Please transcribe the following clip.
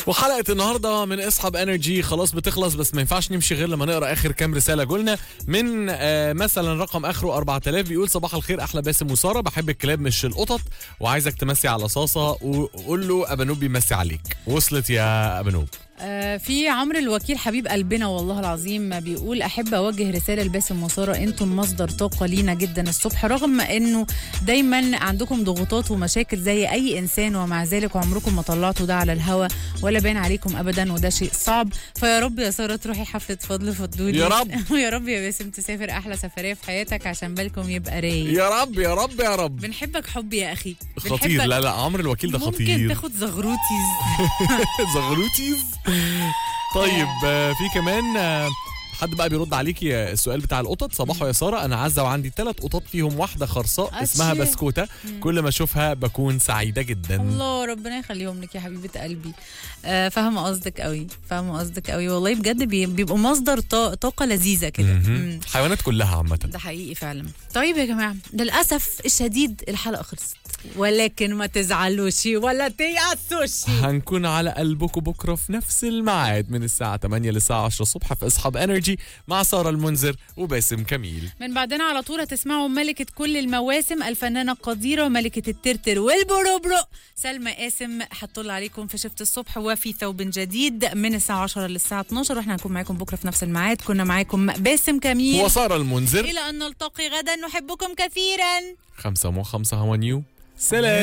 وحلقه النهارده من اصحاب انرجي خلاص بتخلص بس ما ينفعش نمشي غير لما نقرا اخر كام رساله جولنا من آه مثلا رقم اخره 4000 بيقول صباح الخير احلى باسم وساره بحب الكلاب مش القطط وعايزك تمسي على صاصه وقول له ابانوب بيمسي عليك وصلت يا ابانوب آه، في عمرو الوكيل حبيب قلبنا والله العظيم بيقول احب اوجه رساله لباسم وساره انتم مصدر طاقه لينا جدا الصبح رغم انه دايما عندكم ضغوطات ومشاكل زي اي انسان ومع ذلك عمركم ما طلعتوا ده على الهوا ولا باين عليكم ابدا وده شيء صعب فيا رب يا ساره تروحي حفله فضل فضولي يا رب. ويا رب يا باسم تسافر احلى سفريه في حياتك عشان بالكم يبقى رايق يا رب يا رب يا رب بنحبك حب يا اخي خطير بنحبك. لا لا عمرو الوكيل ده ممكن خطير تاخد زغروتيز زغروتيز طيب آه، في كمان آه، حد بقى بيرد عليكي آه، السؤال بتاع القطط صباحو يا ساره انا عزه وعندي ثلاث قطط فيهم واحده خرصاء اسمها أتشي. بسكوته كل ما اشوفها بكون سعيده جدا الله ربنا يخليهم لك يا حبيبه قلبي آه فاهمه قصدك قوي فاهمه قصدك قوي والله بجد بي- بيبقوا مصدر طا- طاقه لذيذه كده مهم. مم. الحيوانات كلها عامه ده حقيقي فعلا طيب يا جماعه للاسف الشديد الحلقه خلصت ولكن ما تزعلوش ولا تيأسوش هنكون على قلبكم بكره في نفس الميعاد من الساعه 8 للساعه 10 الصبح في اصحاب انرجي مع ساره المنذر وباسم كميل من بعدنا على طول هتسمعوا ملكة كل المواسم الفنانة القديرة وملكة الترتر والبروبرو سلمى قاسم هتطل عليكم في شفت الصبح وفي ثوب جديد من الساعة 10 للساعة 12 واحنا هنكون معاكم بكرة في نفس الميعاد كنا معاكم باسم كميل وساره المنذر إلى أن نلتقي غدا نحبكم كثيرا خمسة مو خمسة هوا نيو سلام